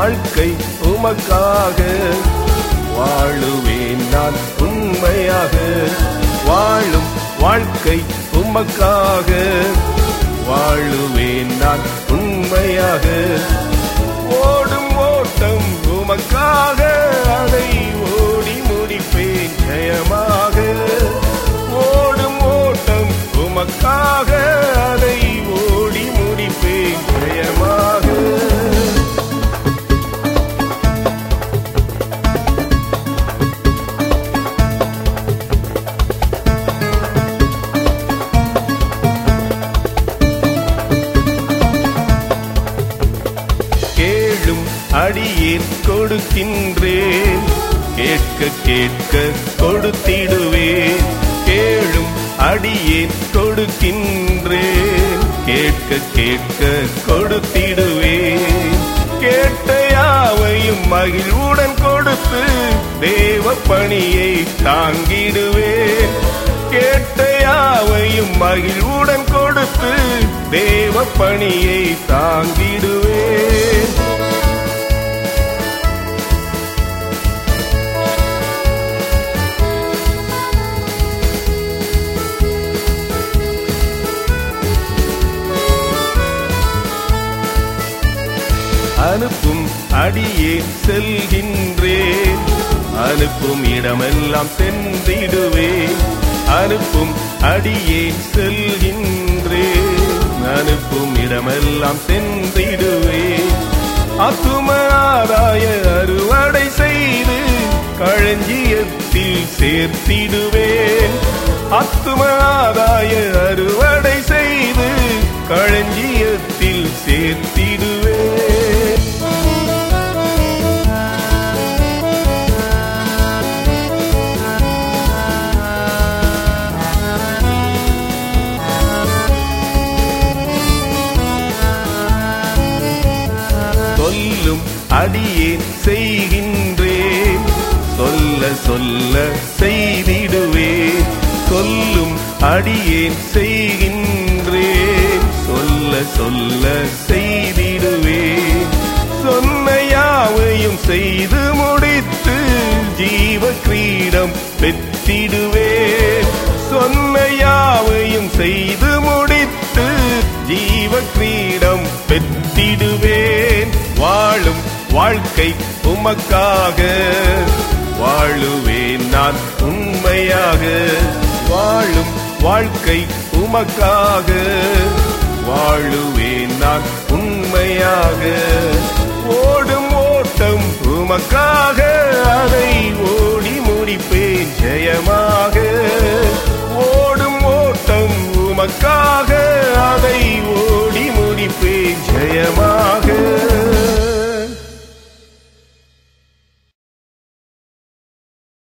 வாழ்க்கை உமக்காக வாழுவேன் நான் உண்மையாக வாழும் வாழ்க்கை உமக்காக வாழுவேன் நான் உண்மையாக ஓடும் ஓட்டம் உமக்காக அதை ஓடி முடிப்பேன் ஜெயமாக ஓடும் ஓட்டம் உமக்காக அதை ஓடி முடிப்பேன் ஜெயமாக கேளும் அடியேன் கொடுக்கின்றேன் கேட்க கேட்க கொடுத்திடுவேன் கேளும் அடியேன் கொடுக்கின்றேன் கேட்க கேட்க கொடுத்திடுவேன் கேட்ட யாவையும் மகிழ்வுடன் கொடுத்து தேவ பணியை தாங்கிடுவேன் கேட்ட யாவையும் மகிழ்வுடன் கொடுத்து தேவ பணியை தாங்கிடுவேன் அனுப்பும் அடியே செல்கின்றேன் அனுப்பும் இடமெல்லாம் சென்றிடுவேன் அனுப்பும் அடியே செல்கின்றேன் அனுப்பும் இடமெல்லாம் சென்றிடுவேன் அத்தும ஆதாய அறுவடை செய்து களஞ்சியத்தில் சேர்த்திடுவேன் அத்தும ஆதாய அறுவடை செய்து களஞ்சியத்தில் சேர்த்திடுவேன் சொல்லும் அடியேன் செய்கின்றேன் சொல்ல சொல்ல செய்திடுவேன் சொல்லும் அடியேன் செய்கின்றேன் சொல்ல சொல்ல செய்திடுவேன் சொன்ன யாவையும் செய்து முடித்து ஜீவ கிரீடம் பெற்றிடுவேன் சொன்ன யாவையும் செய்து முடித்து ஜீவ கிரீடம் பெற்றிடுவேன் வாழும் வாழ்க்கை உமக்காக வாழுவேன் நான் உண்மையாக வாழும் வாழ்க்கை உமக்காக வாழுவேன் நான் உண்மையாக ஓடும் ஓட்டம் உமக்காக அதை ஓடி முடிப்பேன் ஜெயமாக ஓடும் ஓட்டம் உமக்காக அதை ஓடி முடிப்பேன் ஜெயமாக